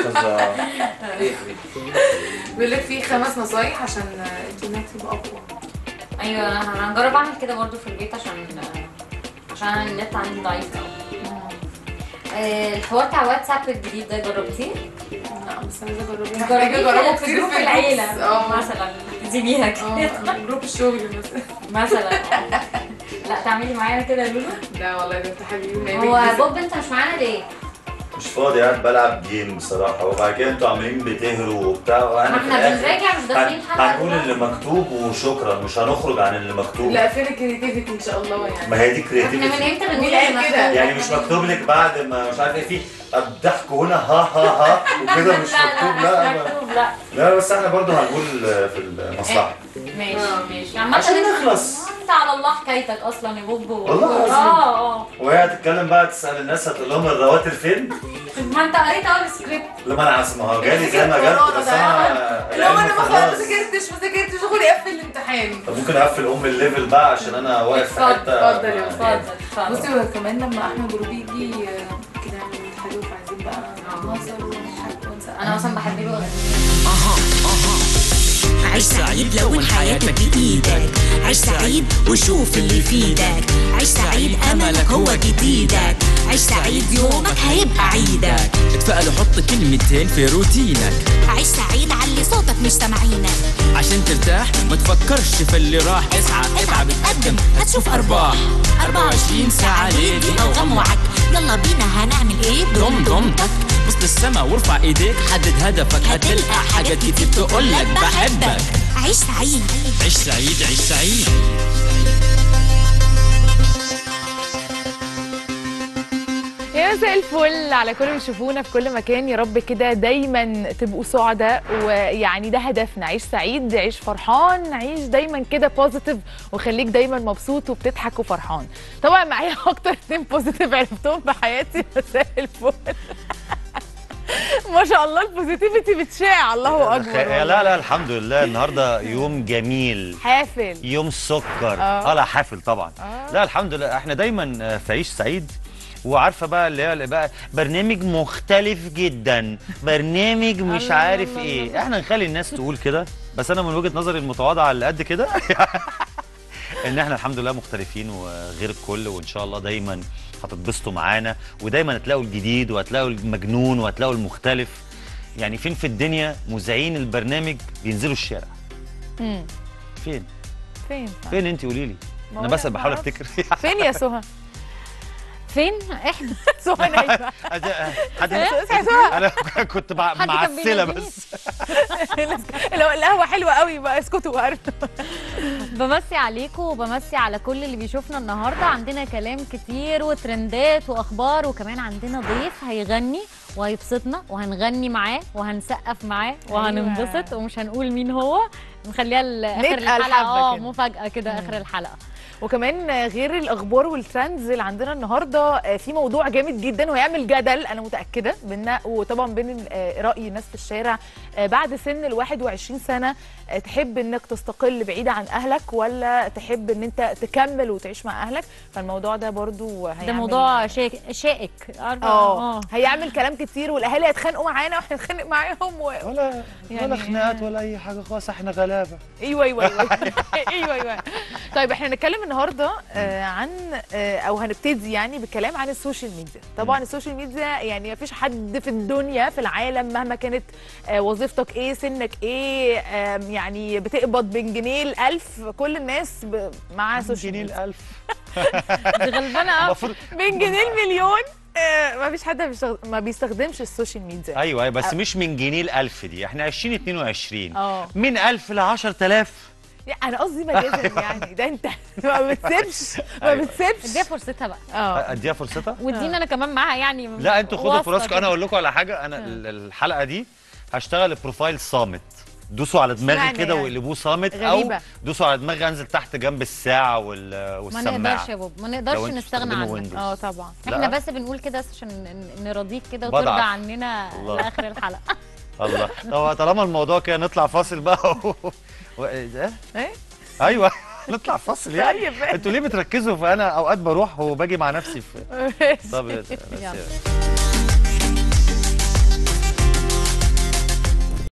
استاذه ايه بيقول لك في خمس نصايح عشان الانترنت يبقى اقوى ايوه انا هنجرب اعمل كده برضو في البيت عشان عشان أنا النت عندي ضعيف قوي آه، الحوار بتاع واتساب الجديد ده جربتيه؟ لا بس عايزه اجربها جربيه محتاجه اجربه في كتير جروب في العيله الجروبس. اه مثلا تسيبيها كده اه جروب الشغل مثلا مثلا آه. لا تعملي معايا كده يا لولو لا والله ده انت حبيبي هو بوب انت مش معانا ليه؟ مش فاضي قاعد بلعب جيم بصراحه وبعد كده انتوا عاملين بتهروا وبتاع ما وانا في احنا الآخر بنراجع مش داخلين حلقه هنقول اللي مكتوب وشكرا مش هنخرج عن اللي مكتوب لا فين الكريتيفيتي ان شاء الله يعني ما هي دي احنا من كريتيفيتي امتى بنقول مين قال اللي كده؟ مكتوب؟ يعني مش مكتوب لك بعد ما مش عارف ايه في الضحك هنا ها ها ها وكده مش مكتوب لا لا مش ما- مكتوب لا لا بس احنا برضه هنقول في المصلحه ماشي آه. ماشي عامة عشان انت- نخلص. انت على الله حكايتك اصلا يا بوب والله العظيم. اه اه وهي هتتكلم بقى تسال الناس هتقول لهم الرواتر فين؟ ما انت قريت اول سكريبت لما انا عايز ما هو جالي زي ما جالكم بس انا لو انا ما خلاص. خلاص ذاكرتش ما ذاكرتش اخد اقفل الامتحان طب ممكن اقفل ام الليفل بقى عشان انا واقف في اتفضل، حته اتفضل يا اتفضل اتفضل بصي هو كمان لما احمد جروبي يجي آه، كده يعمل حلو فعايزين بقى نهزر ونضحك ونسقف انا اصلا بحب له اغاني عيش سعيد لون حياتك بإيدك عيش سعيد وشوف اللي يفيدك عيش سعيد أملك هو جديدك عيش سعيد يومك هيبقى عيدك اتفقل وحط كلمتين في روتينك عيش سعيد علي صوتك مش سامعينك عشان ترتاح ما تفكرش في اللي راح اسعى اتعب اتقدم هتشوف ارباح 24 ساعة ليلي او غم وعك يلا بينا هنعمل ايه ضم ضمتك بص للسما وارفع ايديك حدد هدفك هتلقى حاجات كتير تقولك بحبك عيش سعيد عيش سعيد عيش سعيد يا مساء الفل على كل اللي بيشوفونا في كل مكان يا رب كده دايما تبقوا سعداء ويعني ده هدفنا عيش سعيد عيش فرحان عيش دايما كده بوزيتيف وخليك دايما مبسوط وبتضحك وفرحان طبعا معايا اكتر اتنين بوزيتيف عرفتهم في حياتي مساء الفل ما شاء الله البوزيتيفيتي بتشاع الله اكبر لا والله. لا الحمد لله النهارده يوم جميل حافل يوم سكر آه. اه لا حافل طبعا لا الحمد لله احنا دايما آه، في عيش سعيد وعارفه بقى اللي هي اللي بقى برنامج مختلف جدا برنامج مش الله عارف الله ايه الله. احنا نخلي الناس تقول كده بس انا من وجهه نظري المتواضعه اللي قد كده ان احنا الحمد لله مختلفين وغير الكل وان شاء الله دايما هتتبسطوا معانا ودايما هتلاقوا الجديد وهتلاقوا المجنون وهتلاقوا المختلف يعني فين في الدنيا مذيعين البرنامج بينزلوا الشارع مم. فين فين فين انت قولي لي ما انا هو بس ما بحاول أعرفش. افتكر فين يا سهى فين احنا سهى نايمه حد سهى انا كنت مع- حد كان معسله بيناديني. بس لو القهوه حلوه قوي بقى اسكتوا عارفه بمسي عليكم وبمسي على كل اللي بيشوفنا النهارده عندنا كلام كتير وترندات واخبار وكمان عندنا ضيف هيغني وهيبسطنا وهنغني معاه وهنسقف معاه وهننبسط ومش هنقول مين هو نخليها لاخر نتقل الحلقه حبة اه كده. مفاجاه كده اخر الحلقه وكمان غير الاخبار والترندز اللي عندنا النهارده في موضوع جامد جدا وهيعمل جدل انا متاكده بينا وطبعا بين آه، راي الناس في الشارع آه، بعد سن ال 21 سنه آه، تحب انك تستقل بعيد عن اهلك ولا تحب ان انت تكمل وتعيش مع اهلك فالموضوع ده برضو هيعمل ده موضوع شائك شائك عارفه اه هيعمل كلام كتير والاهالي هيتخانقوا معانا واحنا نتخانق معاهم و... ولا يعني- ولا خناقات ولا اي حاجه خالص احنا غلابه ايوه ايوه ايوه ايوه ايوه طيب احنا هنتكلم النهارده آه عن آه او هنبتدي يعني بالكلام عن السوشيال ميديا طبعا السوشيال ميديا يعني مفيش حد في الدنيا في العالم مهما كانت آه وظيفتك ايه سنك ايه آه يعني بتقبض بين جنيه لألف كل الناس ب- معاها سوشيال جنيه ميديا الالف دي غلبانه قوي المفروض بين جنيه المليون آه مفيش حد بيستخد- ما بيستخدمش السوشيال ميديا ايوه ايوه بس مش من جنيه الالف دي احنا 2022 اه من 1000 ل 10000 يعني انا قصدي مجازا يعني ده انت ما بتسيبش ما أيوة. بتسيبش اديها فرصتها بقى اه اديها فرصتها وادينا انا كمان معاها يعني لا انتوا خدوا واصلة فرصكم كده. انا اقول لكم على حاجه انا ال- الحلقه دي هشتغل بروفايل صامت دوسوا على دماغي اشمعنى كده يعني؟ واقلبوه صامت او غريبة. دوسوا على دماغي انزل تحت جنب الساعه وال- ما والسماعه نقدرش يا بوب ما نقدرش لو انتوا نستغنى بتستخدموا عنك Windows. اه طبعا لا. احنا بس بنقول كده عشان ن- نرضيك كده بضعف. وترضى عننا الله. لاخر الحلقه الله طب طالما الموضوع كده نطلع فاصل بقى و... ايه ايه ايوه نطلع فاصل يعني طيب انتوا ليه بتركزوا في انا اوقات بروح وباجي مع نفسي في طب بس يلا. يعني.